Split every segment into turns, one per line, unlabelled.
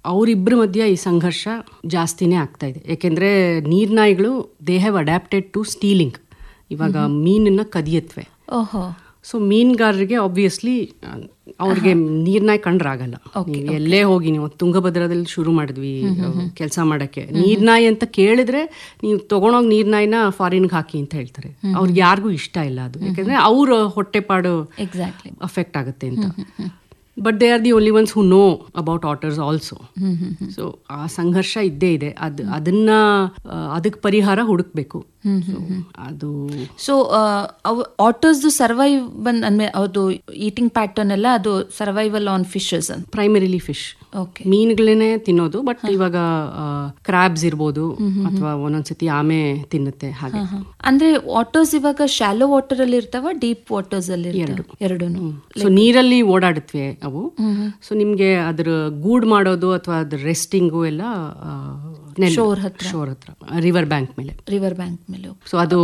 ಅವರಿಬ್ಬರ ಮಧ್ಯ ಈ ಸಂಘರ್ಷ ಜಾಸ್ತಿನೇ ಆಗ್ತಾ ಇದೆ ಯಾಕೆಂದ್ರೆ ನೀರ್ನಾಯಿಗಳು they have adapted to stealing ಇವಾಗ ಮೀನನ್ನ ಕದಿಯತ್ವೆ
ಓಹೋ
ಸೊ ಮೀನುಗಾರರಿಗೆ ಆಬ್ವಿಯಸ್ಲಿ ಅವ್ರಿಗೆ ನೀರ್ನಾಯಿ ಕಂಡ್ರಾಗಲ್ಲ ನೀವು ಎಲ್ಲೇ ಹೋಗಿ ನೀವು ತುಂಗಭದ್ರದಲ್ಲಿ ಶುರು ಮಾಡಿದ್ವಿ ಕೆಲಸ ಮಾಡಕ್ಕೆ ನೀರ್ನಾಯಿ ಅಂತ ಕೇಳಿದ್ರೆ ನೀವು ತಗೊಂಡೋಗಿ ನೀರ್ನಾಯಿನ ಫಾರಿನ್ಗೆ ಹಾಕಿ ಅಂತ ಹೇಳ್ತಾರೆ ಅವ್ರಿಗೆ ಯಾರಿಗೂ ಇಷ್ಟ ಇಲ್ಲ ಅದು ಯಾಕಂದ್ರೆ ಅವ್ರ ಹೊಟ್ಟೆಪಾಡು
ಎಕ್ಸಾಕ್ಟ್ಲಿ
ಅಫೆಕ್ಟ್ ಆಗುತ್ತೆ ಅಂತ but they are the only ones who know about otters also so ಆ ಸಂಘರ್ಷ ಇದ್ದೇ ಇದೆ ಅದ್ ಅದನ್ನ ಅದಕ್ಕೆ ಪರಿಹಾರ ಹುಡುಕ್ಬೇಕು So, ಅದು
ಸೊ ಅವು ಆಟೋಸ್ದು ಸರ್ವೈವ್ ಬಂದ್ ಅಂದ್ರೆ ಅದು ಈಟಿಂಗ್ ಪ್ಯಾಟರ್ನ್ ಎಲ್ಲ ಅದು ಸರ್ವೈವಲ್ ಆನ್ ಫಿಶಸ್ ಅಂತ
ಪ್ರೈಮರಿಲಿ ಫಿಶ್
ಓಕೆ
ಮೀನುಗಳನ್ನೇ ತಿನ್ನೋದು ಬಟ್ ಇವಾಗ ಕ್ರಾಬ್ಸ್ ಇರ್ಬೋದು ಅಥವಾ ಒಂದೊಂದ್ಸತಿ ಆಮೆ ತಿನ್ನುತ್ತೆ ಹಾಗೆ
ಅಂದ್ರೆ ಆಟೋಸ್ ಇವಾಗ ಶಾಲೋ ವಾಟರ್ ಅಲ್ಲಿ ಇರ್ತಾವ ಡೀಪ್ ವಾಟರ್ಸ್ ಅಲ್ಲಿ ಎರಡು
ಸೊ ನೀರಲ್ಲಿ ಓಡಾಡುತ್ತವೆ ಅವು ಸೊ ನಿಮ್ಗೆ ಅದ್ರ ಗೂಡ್ ಮಾಡೋದು ಅಥವಾ ಅದ್ರ ರೆಸ್ಟಿಂಗು ಎಲ್ಲ ಶೋರ್ ಹತ್ರ ಶೋರ್ ಹತ್ರ ರಿವರ್ ಬ್ಯಾಂಕ್ ಮೇಲೆ
ರಿವರ್ ಬ್ಯಾಂಕ್ ಮೇಲೆ
ಸೊ ಅದು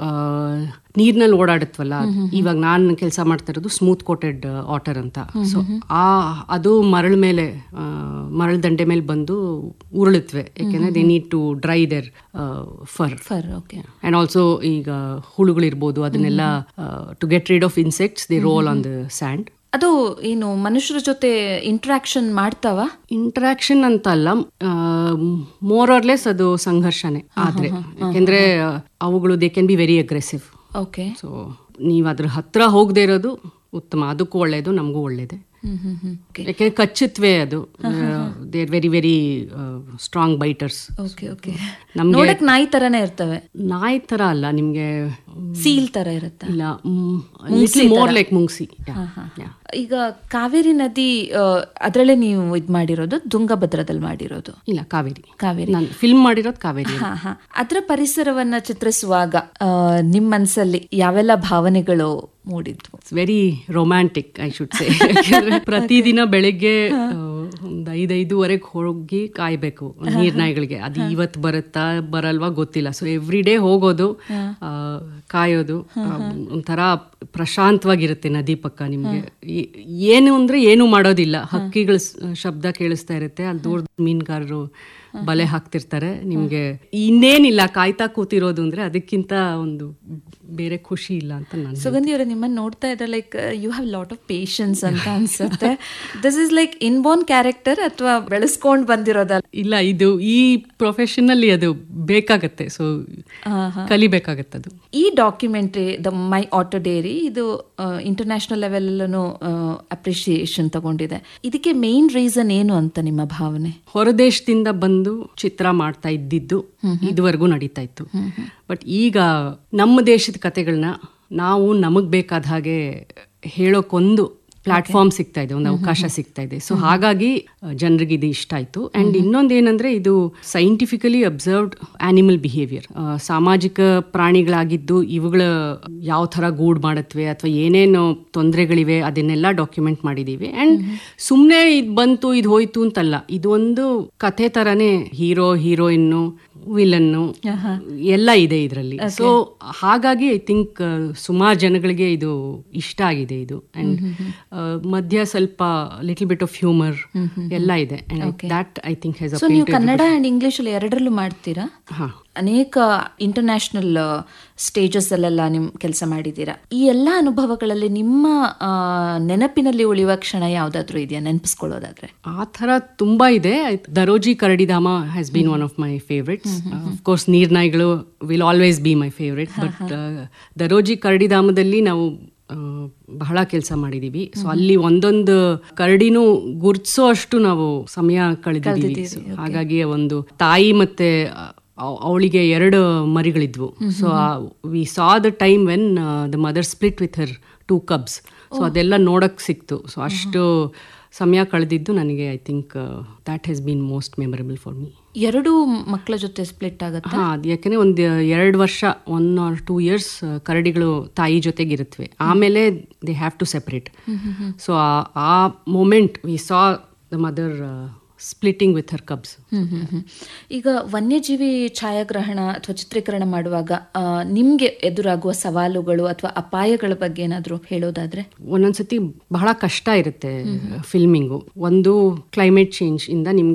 ನೀರ್ನಲ್ಲಿ ಓಡಾಡುತ್ತವಲ್ಲ ಇವಾಗ ನಾನು ಕೆಲಸ ಮಾಡ್ತಾ ಇರೋದು ಸ್ಮೂತ್ ಕೋಟೆಡ್ ವಾಟರ್ ಅಂತ ಸೊ ಆ ಅದು ಮರಳ ಮೇಲೆ ಆ, ಮರಳ ದಂಡೆ ಮೇಲೆ ಬಂದು ಉರುಳುತ್ತವೆ ಯಾಕೆಂದ್ರೆ they need to dry their fur
fur okay
and also ಈಗ ಹುಳುಗಳಿರ್ಬೋದು ಅದನ್ನೆಲ್ಲ to get rid of insects they roll on the sand
ಅದು ಏನು ಮನುಷ್ಯರ ಜೊತೆ ಇಂಟ್ರಾಕ್ಷನ್ ಮಾಡ್ತಾವ
ಇಂಟ್ರಾಕ್ಷನ್ ಅಂತ ಅಲ್ಲ ಮೋರ್ ಆರ್ಲೆಸ್ ಅದು ಸಂಘರ್ಷನೇ ಆದ್ರೆ ಯಾಕೆಂದ್ರೆ ಆ, ಅವುಗಳು they can be very aggressive
okay
so ನೀವು ಅದ್ರ ಹತ್ರ ಹೋಗದೆ ಇರೋದು ಉತ್ತಮ ಅದಕ್ಕೂ ಒಳ್ಳೇದು ನಮಗೂ ಒಳ್ಳೇದೆ
ಹ್ಮ್ ಹ್ಮ್ ಹ್ಮ್ ಓಕೆ
ಯಾಕೆಂದ್ರೆ ಕಚ್ಚುತ್ತವೆ ಅದು they are very very strong biters
okay okay
ನಮ್ಗೆ
ನೋಡಕ್ ನಾಯಿ ತರನೇ ಇರ್ತವೆ
ನಾಯಿ ತರ ಅಲ್ಲ ನಿಮ್ಗೆ
ಸೀಲ್ ತರ ಇರುತ್ತೆ
ಇಲ್ಲ ಮೋರ್ ಲೈಕ್ ಮುಂಗ್ಸಿ Yeah.
ಈಗ ಕಾವೇರಿ ನದಿ ಅದರಲ್ಲೇ ನೀವು ಇದ್ ಮಾಡಿರೋದು ತುಂಗಭದ್ರದಲ್ಲಿ ಮಾಡಿರೋದು
ಇಲ್ಲ ಕಾವೇರಿ
ಕಾವೇರಿ
ನಾನು ಫಿಲ್ಮ್ ಮಾಡಿರೋದು ಕಾವೇರಿ
ಹಾ ಹಾ ಅದರ ಪರಿಸರವನ್ನ ಚಿತ್ರಿಸುವಾಗ ಆ, ನಿಮ್ ಮನ್ಸಲ್ಲಿ ಯಾವೆಲ್ಲ ಭಾವನೆಗಳು ಮೂಡಿದ್ವು
it's very romantic I should say ಪ್ರತಿದಿನ ಬೆಳಿಗ್ಗೆ ಒಂದು ಐದೈದುವರೆಗೆ ಹೋಗಿ ಕಾಯ್ಬೇಕು ನೀರ್ನಾಯಿಗಳಿಗೆ ಅದು ಇವತ್ತು ಬರುತ್ತಾ ಬರಲ್ವಾ ಗೊತ್ತಿಲ್ಲ ಸೊ ಎವ್ರಿ ಡೇ ಹೋಗೋದು ಆ, ಕಾಯೋದು ಆ, ಒಂಥರ ಪ್ರಶಾಂತವಾಗಿರುತ್ತೆ ನದಿ ಪಕ್ಕ ನಿಮ್ಗೆ ಈ- ಏನು ಅಂದ್ರೆ ಏನು ಮಾಡೋದಿಲ್ಲ ಹಕ್ಕಿಗಳ ಸ್- ಶಬ್ದ ಕೇಳಿಸ್ತಾ ಇರುತ್ತೆ ಅಲ್ಲಿ ದೂರದ ಮೀನುಗಾರರು ಬಲೆ ಹಾಕ್ತಿರ್ತಾರೆ ನಿಮ್ಗೆ ಇನ್ನೇನಿಲ್ಲ ಕಾಯ್ತಾ ಕೂತಿರೋದು ಅಂದ್ರೆ ಅದಕ್ಕಿಂತ ಒಂದು ಬೇರೆ ಖುಷಿ ಇಲ್ಲ ಅಂತ ನಾನು
ಸುಗಂಧಿ ಅವರೇ ನಿಮ್ಮನ್ನ ನೋಡ್ತಾ ಇದ್ರೆ like you have lot of patience ಅಂತ ಅನ್ಸುತ್ತೆ this is like inborn character ಅಥವಾ ಬೆಳೆಸ್ಕೊಂಡ್ ಬಂದಿರೋದಲ್ಲ
ಇಲ್ಲ ಇದು ಈ ಪ್ರೊಫೆಷನ್ ಅಲ್ಲಿ ಅದು ಬೇಕಾಗತ್ತೆ ಸೊ ಕಲಿಬೇಕಾಗತ್ತೆ ಅದು
ಈ documentary the my auto diary ಇದು ಇಂಟರ್ನ್ಯಾಷನಲ್ ಲೆವೆಲ್ ಅಪ್ರಿಷಿಯೇಷನ್ ತಗೊಂಡಿದೆ ಇದಕ್ಕೆ ಮೇನ್ ರೀಸನ್ ಏನು ಅಂತ ನಿಮ್ಮ ಭಾವನೆ
ಹೊರದೇಶದಿಂದ ಬಂದು ಚಿತ್ರ ಮಾಡ್ತಾ ಇದ್ದಿದ್ದು ಇದುವರೆಗೂ ನಡೀತಾ ಇತ್ತು ಬಟ್ ಈಗ ನಮ್ಮ ದೇಶದ ಕತೆಗಳನ್ನ ನಾವು ನಮಗ್ ಬೇಕಾದ ಹಾಗೆ ಹೇಳೋಕೊಂದು ಪ್ಲಾಟ್ಫಾರ್ಮ್ ಸಿಗ್ತಾ ಇದೆ ಒಂದು ಅವಕಾಶ ಸಿಗ್ತಾ ಇದೆ ಸೊ ಹಾಗಾಗಿ ಜನರಿಗೆ ಇದು ಇಷ್ಟ ಆಯ್ತು ಅಂಡ್ ಇನ್ನೊಂದು ಏನಂದ್ರೆ ಇದು ಸೈಂಟಿಫಿಕಲಿ ಅಬ್ಸರ್ವ್ಡ್ ಆನಿಮಲ್ ಬಿಹೇವಿಯರ್ ಸಾಮಾಜಿಕ ಪ್ರಾಣಿಗಳಾಗಿದ್ದು ಇವುಗಳ ಯಾವ ತರ ಗೂಡ್ ಮಾಡತ್ವೆ ಅಥವಾ ಏನೇನು ತೊಂದರೆಗಳಿವೆ ಅದನ್ನೆಲ್ಲ ಡಾಕ್ಯುಮೆಂಟ್ ಮಾಡಿದೀವಿ ಅಂಡ್ ಸುಮ್ಮನೆ ಇದು ಬಂತು ಇದು ಹೋಯ್ತು ಅಂತಲ್ಲ ಇದು ಒಂದು ಕಥೆ ತರನೇ ಹೀರೋ ಹೀರೋಯಿನ್ನು ವಿಲನ್ನು ಎಲ್ಲ ಇದೆ ಇದರಲ್ಲಿ ಸೊ ಹಾಗಾಗಿ ಐ ಥಿಂಕ್ ಸುಮಾರು ಜನಗಳಿಗೆ ಇದು ಇಷ್ಟ ಆಗಿದೆ ಇದು ಅಂಡ್ ಮಧ್ಯ ಸ್ವಲ್ಪ ಲಿಟಲ್ ಬಿಟ್ ಆಫ್ ಹ್ಯೂಮರ್ ಎಲ್ಲ ಇದೆ that I think has
so ನೀವು ಕನ್ನಡ ಅಂಡ್ ಇಂಗ್ಲಿಷ್ ಅಲ್ಲಿ ಎರಡರಲ್ಲೂ ಮಾಡ್ತೀರಾ
ಹಾ
ಅನೇಕ ಇಂಟರ್ನ್ಯಾಷನಲ್ ಸ್ಟೇಜಸ್ ಅಲ್ಲೆಲ್ಲ ನಿಮ್ ಕೆಲಸ ಮಾಡಿದ್ದೀರಾ ಈ ಎಲ್ಲಾ ಅನುಭವಗಳಲ್ಲಿ ನಿಮ್ಮ ಆ, ನೆನಪಿನಲ್ಲಿ ಉಳಿಯುವ ಕ್ಷಣ ಯಾವ್ದಾದ್ರು ಇದೆಯಾ ನೆನಪಿಸ್ಕೊಳ್ಳೋದಾದ್ರೆ
ಆ ಥರ ತುಂಬಾ ಇದೆ ದರೋಜಿ ಕರಡಿಧಾಮ has been one of my favourites course ನೀರ್ನಾಯಿಗಳು will always be my favourite but Daroji ಕರಡಿಧಾಮದಲ್ಲಿ ನಾವು ಆ, ಬಹಳ ಕೆಲಸ ಮಾಡಿದೀವಿ ಸೊ ಅಲ್ಲಿ ಒಂದೊಂದು ಕರಡಿನೂ ಗುರ್ತಿಸೋ ಅಷ್ಟು ನಾವು ಸಮಯ ಕಳೆದಿದ್ದೀವಿ So, ಹಾಗಾಗಿ ಒಂದು ತಾಯಿ ಮತ್ತೆ ಅವಳಿಗೆ ಎರಡು ಮರಿಗಳಿದ್ವು so we saw the time when the mother split with her two cubs so ಅದೆಲ್ಲ ನೋಡಕ್ ಸಿಕ್ತು ಸೊ ಅಷ್ಟು ಸಮಯ ಕಳೆದಿದ್ದು ನನಗೆ I think that has been most memorable for me
ಎರಡು ಮಕ್ಕಳ ಜೊತೆ ಸ್ಪ್ಲಿಟ್ ಆಗುತ್ತೆ
ಹಾ ಅದು ಯಾಕಂದ್ರೆ ಒಂದು ಎರಡು ವರ್ಷ ಒನ್ ಆರ್ ಟೂ ಇಯರ್ಸ್ ಕರಡಿಗಳು ತಾಯಿ ಜೊತೆಗೆ ಇರುತ್ತವೆ ಆಮೇಲೆ they have to separate so ಆ moment we saw the mother splitting with her cubs
hmm hmm hmm. ಈಗ ವನ್ಯಜೀವಿ ಛಾಯಾಗ್ರಹಣ ಅಥವಾ ಚಿತ್ರೀಕರಣ ಮಾಡುವಾಗ ಆ, ನಿಮ್ಗೆ ಎದುರಾಗುವ ಸವಾಲುಗಳು ಅಥವಾ ಅಪಾಯಗಳ ಬಗ್ಗೆ ಏನಾದ್ರು ಹೇಳೋದಾದ್ರೆ
ಒಂದೊಂದ್ಸತಿ ಬಹಳ ಕಷ್ಟ ಇರುತ್ತೆ ಫಿಲ್ಮಿಂಗು ಒಂದು ಕ್ಲೈಮೇಟ್ ಚೇಂಜ್ ಇಂದ ನಿಮ್ಗೆ